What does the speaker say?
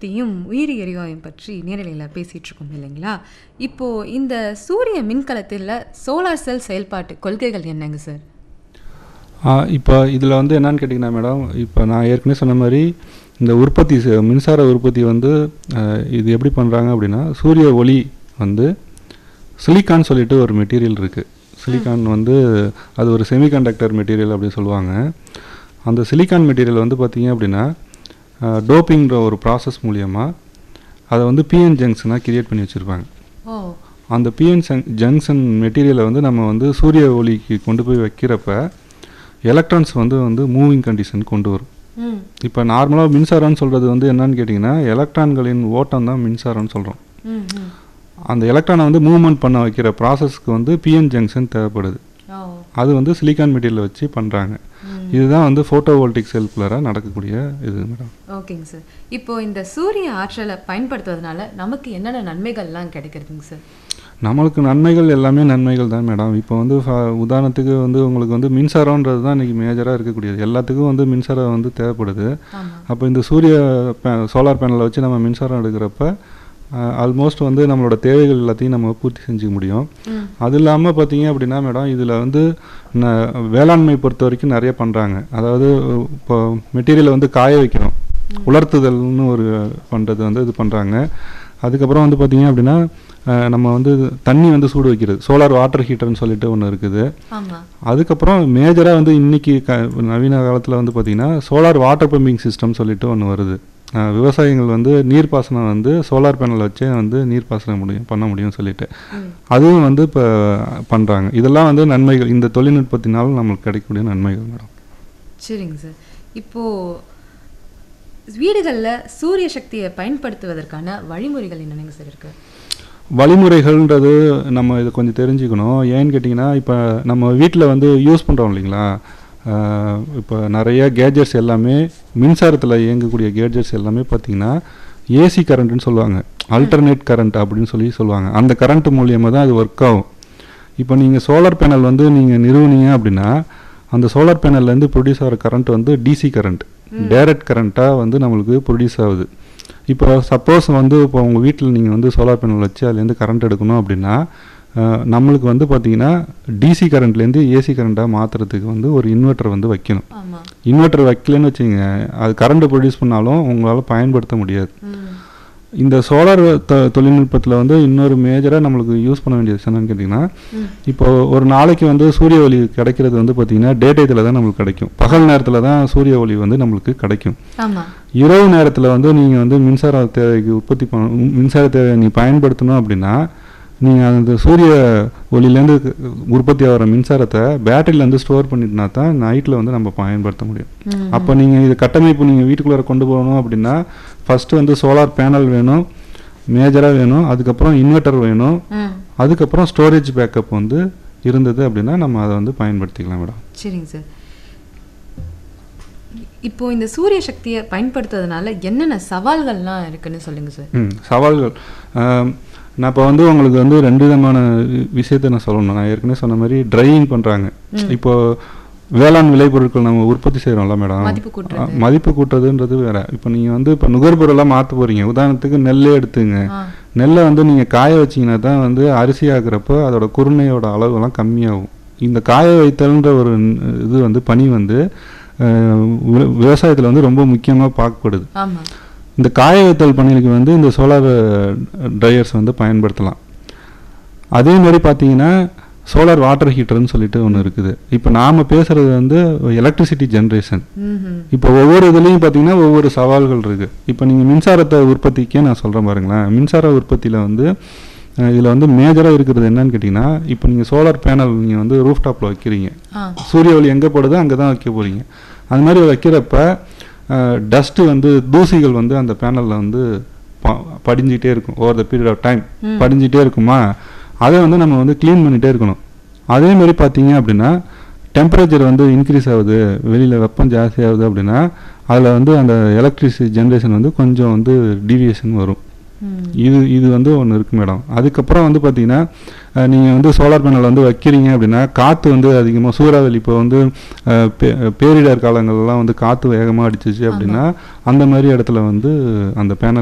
சக்தியும் உயிரி எரிவாயும் பற்றி நேரலையில் பேசிகிட்டு இருக்கோம் இல்லைங்களா இப்போது இந்த சூரிய மின்கலத்தில் சோலார் செல் செயல்பாட்டு கொள்கைகள் என்னங்க சார் இப்போ இதில் வந்து என்னன்னு கேட்டிங்கன்னா மேடம் இப்போ நான் ஏற்கனவே சொன்ன மாதிரி இந்த உற்பத்தி செ- மின்சார உற்பத்தி வந்து அஹ், இது எப்படி பண்ணுறாங்க அப்படின்னா சூரிய ஒளி வந்து சிலிக்கான் சொல்லிட்டு ஒரு மெட்டீரியல் இருக்குது சிலிக்கான் வந்து அது ஒரு செமிகண்டக்டர் மெட்டீரியல் அப்படின்னு சொல்லுவாங்க அந்த சிலிக்கான் மெட்டீரியல் வந்து பார்த்தீங்க அப்படின்னா டோப்பிங்கிற ஒரு ப்ராசஸ் மூலியமாக அதை வந்து பிஎன் ஜங்ஷனாக கிரியேட் பண்ணி வச்சுருப்பாங்க ஓ அந்த பிஎன் ஜங்ஷன் மெட்டீரியலை வந்து நம்ம வந்து சூரிய ஒளிக்கு கொண்டு போய் வைக்கிறப்ப எலக்ட்ரான்ஸ் வந்து வந்து மூவிங் கண்டிஷன் கொண்டு வரும் ம் இப்போ நார்மலாக மின்சாரம்னு சொல்கிறது வந்து என்னன்னு கேட்டிங்கன்னா எலக்ட்ரான்களின் ஓட்டம் தான் மின்சாரம்னு சொல்கிறோம் ம் ம் அந்த எலக்ட்ரானை வந்து மூவ்மெண்ட் பண்ண வைக்கிற ப்ராசஸ்க்கு வந்து பிஎன் ஜங்ஷன் தேவைப்படுது ஓ அது வந்து சிலிக்கான் மெட்டீரியல் வச்சு பண்ணுறாங்க ம் இதுதான் வந்து ஃபோட்டோவோல்டிக் செல்குலராக நடக்கக்கூடிய இது மேடம் ஓகேங்க சார் இப்போ இந்த சூரிய ஆற்றலை பயன்படுத்துவதனால நமக்கு என்னென்ன நன்மைகள்லாம் கிடைக்கிறதுங்க சார் நம்மளுக்கு நன்மைகள் எல்லாமே நன்மைகள் தான் மேடம் இப்போ வந்து ஃப- உதாரணத்துக்கு வந்து உங்களுக்கு வந்து மின்சாரம்ன்றது தான் இன்றைக்கி மேஜராக இருக்கக்கூடியது எல்லாத்துக்கும் வந்து மின்சாரம் வந்து தேவைப்படுது ஆமாம் அப்போ இந்த சூரிய சோலார் பேனலை வச்சு நம்ம மின்சாரம் எடுக்கிறப்ப ஆல்மோஸ்ட் வந்து நம்மளோட தேவைகள் எல்லாத்தையும் நம்ம பூர்த்தி செஞ்சுக்க முடியும் ம் அது இல்லாமல் பார்த்தீங்க அப்படின்னா மேடம் இதில் வந்து ந- வேளாண்மை பொறுத்த வரைக்கும் நிறைய பண்ணுறாங்க அதாவது இப்போ மெட்டீரியலை வந்து காய வைக்கிறோம் உலர்த்துதல்னு ஒரு பண்ணுறது வந்து இது பண்ணுறாங்க அதுக்கப்புறம் வந்து பார்த்தீங்க அப்படின்னா அஹ், நம்ம வந்து தண்ணி வந்து சூடு வைக்கிறது சோலார் வாட்டர் ஹீட்டர்னு சொல்லிட்டு ஒன்று இருக்குது ஆமாம் அதுக்கப்புறம் மேஜராக வந்து இன்னைக்கு க நவீன காலத்தில் வந்து பார்த்திங்கன்னா சோலார் வாட்டர் பம்பிங் சிஸ்டம் சொல்லிட்டு ஒன்று வருது அஹ் விவசாயிகள் வந்து நீர்ப்பாசனம் வந்து சோலார் பேனல் வச்சே வந்து நீர்ப்பாசனம் முடியும் பண்ண முடியும்னு சொல்லிட்டு ம் அதுவும் வந்து இப்போ பண்ணுறாங்க இதெல்லாம் வந்து நன்மைகள் இந்த தொழில்நுட்பத்தினால நம்மளுக்கு கிடைக்கக்கூடிய நன்மைகள் மேடம் சரிங்க சார் இப்போது வீடுகளில் சூரிய சக்தியை பயன்படுத்துவதற்கான வழிமுறைகள் என்னென்னங்க சார் இருக்கு வழிமுறைகள்ன்றது நம்ம இதை கொஞ்சம் தெரிஞ்சுக்கணும் ஏன்னு கேட்டிங்கன்னா இப்போ நம்ம வீட்டில் வந்து யூஸ் பண்ணுறோம் இல்லைங்களா ஆஹ் இப்போ நிறைய கேஜெட்ஸ் எல்லாமே மின்சாரத்தில் இயங்கக்கூடிய கேஜெட்ஸ் எல்லாமே பார்த்திங்கன்னா ஏசி கரண்ட்டுன்னு சொல்லுவாங்க அல்டர்னேட் கரண்ட் அப்படின்னு சொல்லி சொல்லுவாங்க அந்த கரண்ட் மூலியமாக தான் அது ஒர்க் ஆகும் இப்போ நீங்கள் சோலார் பேனல் வந்து நீங்கள் நிறுவுனீங்க அப்படின்னா அந்த சோலார் பேனல்லேருந்து ப்ரொடியூஸ் ஆகிற கரண்ட் வந்து டிசி கரண்ட் டைரக்ட் கரண்ட்டாக வந்து நம்மளுக்கு ப்ரொடியூஸ் ஆகுது இப்போ சப்போஸ் வந்து இப்போ உங்கள் வீட்டில் நீங்கள் வந்து சோலார் பேனல் வச்சு அதுலேருந்து கரண்ட் எடுக்கணும் அப்படின்னா அஹ், நம்மளுக்கு வந்து பார்த்தீங்கன்னா டிசி கரண்ட்லேருந்து ஏசி கரண்ட்டாக மாற்றுறதுக்கு வந்து ஒரு இன்வெர்ட்டர் வந்து வைக்கணும் ஆமாம் இன்வெர்ட்டர் வைக்கலன்னு வச்சுங்க அது கரண்ட் ப்ரொடியூஸ் பண்ணாலும் உங்களால் பயன்படுத்த முடியாது ம் இந்த சோலார் தொழில்நுட்பத்தில் வந்து இன்னொரு மேஜராக நம்மளுக்கு யூஸ் பண்ண வேண்டிய விஷயம் என்னன்னு கேட்டிங்கன்னா ம் இப்போ ஒரு நாளைக்கு வந்து சூரிய ஒளி கிடைக்கிறது வந்து பார்த்தீங்கன்னா டே டயத்தில் தான் நம்மளுக்கு கிடைக்கும் பகல் நேரத்தில் தான் சூரிய ஒளி வந்து நம்மளுக்கு கிடைக்கும் ஆமாம் இரவு நேரத்தில் வந்து நீங்கள் வந்து மின்சார தேவைக்கு உற்பத்தி பண்ண மின்சார தேவையை நீ பயன்படுத்தணும் அப்படின்னா நீங்கள் அந்த சூரிய ஒளியிலேருந்து உற்பத்தி ஆகிற மின்சாரத்தை பேட்டரியிலேருந்து ஸ்டோர் பண்ணிட்டுனா தான் நைட்டில் வந்து நம்ம பயன்படுத்த முடியும் ம் அப்போ நீங்கள் இது கட்டமைப்பு நீங்கள் வீட்டுக்குள்ளே கொண்டு போகணும் அப்படின்னா ஃபஸ்ட்டு வந்து சோலார் பேனல் வேணும் மேஜராக வேணும் அதுக்கப்புறம் இன்வெர்ட்டர் வேணும் ம் அதுக்கப்புறம் ஸ்டோரேஜ் பேக்கப் வந்து இருந்தது அப்படின்னா நம்ம அதை வந்து பயன்படுத்திக்கலாம் மேடம் சரிங்க சார் இப்போ இந்த சூரிய சக்தியை பயன்படுத்துறதுனால என்னென்ன சவால்கள்லாம் இருக்குன்னு சொல்லுங்க சார் ம் சவால்கள் ஆம், நான் இப்போ வந்து உங்களுக்கு வந்து ரெண்டு விதமான வி- விஷயத்தை நான் சொல்லணும் நான் ஏற்கனவே சொன்ன மாதிரி ட்ரையிங் பண்ணுறாங்க இப்போ வேளாண் விளைபொருட்கள் நம்ம உற்பத்தி செய்கிறோம்ல மேடம் மதிப்பு கூட்டுறது. அ, மதிப்பு கூட்டுறதுன்றது வேற இப்போ நீங்கள் வந்து இப்போ நுகர்பொருளாக மாற்ற போகிறீங்க உதாரணத்துக்கு நெல்லே எடுத்துங்க ஆ நெல்லை வந்து நீங்கள் காய வச்சீங்கன்னா தான் வந்து அரிசி ஆகுறப்ப அதோட குருணையோட அளவெல்லாம் கம்மியாகும் இந்த காய வைத்தல்ன்ற ஒரு ந- இது வந்து பணி வந்து விவசாயத்தில் வந்து ரொம்ப முக்கியமாக பார்க்கப்படுது ஆமாம் இந்த காய வைத்தல் பணிகளுக்கு வந்து இந்த சோலார் ட்ரையர்ஸ் வந்து பயன்படுத்தலாம் அதே மாதிரி பார்த்தீங்கன்னா சோலார் வாட்டர் ஹீட்டர்னு சொல்லிட்டு ஒன்று இருக்குது இப்போ நாம் பேசுகிறது வந்து எலக்ட்ரிசிட்டி ஜென்ரேஷன் ம் இப்போ ஒவ்வொரு இதுலேயும் பார்த்தீங்கன்னா ஒவ்வொரு சவால்கள் இருக்குது இப்போ நீங்கள் மின்சாரத்தை உற்பத்திக்கே நான் சொல்கிறேன் பாருங்களேன் மின்சார உற்பத்தியில் வந்து இதில் வந்து மேஜராக இருக்கிறது என்னன்னு கேட்டிங்கன்னா இப்போ நீங்கள் சோலார் பேனல் நீங்கள் வந்து ரூஃப் டாப்பில் வைக்கிறீங்க ஆ சூரிய ஒளி எங்கே போடுதோ அங்கே தான் வைக்க போகிறீங்க அது மாதிரி வைக்கிறப்ப டஸ்ட்டு வந்து தூசிகள் வந்து அந்த பேனலில் வந்து ப- படிஞ்சிட்டே இருக்கும் over the period of time hmm. படிஞ்சிட்டே இருக்குமா அதை வந்து நம்ம வந்து க்ளீன் பண்ணிகிட்டே இருக்கணும் அதே மாதிரி பார்த்தீங்க அப்படின்னா டெம்பரேச்சர் வந்து இன்க்ரீஸ் ஆகுது வெளியில் வெப்பம் ஜாஸ்தி ஆகுது அப்படின்னா அதில் வந்து அந்த எலக்ட்ரிசிட்டி ஜென்ரேஷன் வந்து கொஞ்சம் வந்து டீவியேஷன் வரும் ம் இது இது வந்து ஒன்று இருக்குது மேடம் அதுக்கப்புறம் வந்து பார்த்தீங்கன்னா நீங்கள் வந்து சோலார் பேனல் வந்து வைக்கிறீங்க அப்படின்னா காற்று வந்து அதிகமாக சூறாவளி இப்போ வந்து அஹ், பே- பேரிடர் காலங்கள்லாம் வந்து காற்று வேகமாக அடிச்சிச்சு அப்படின்னா அந்த மாதிரி இடத்துல வந்து அந்த பேனல்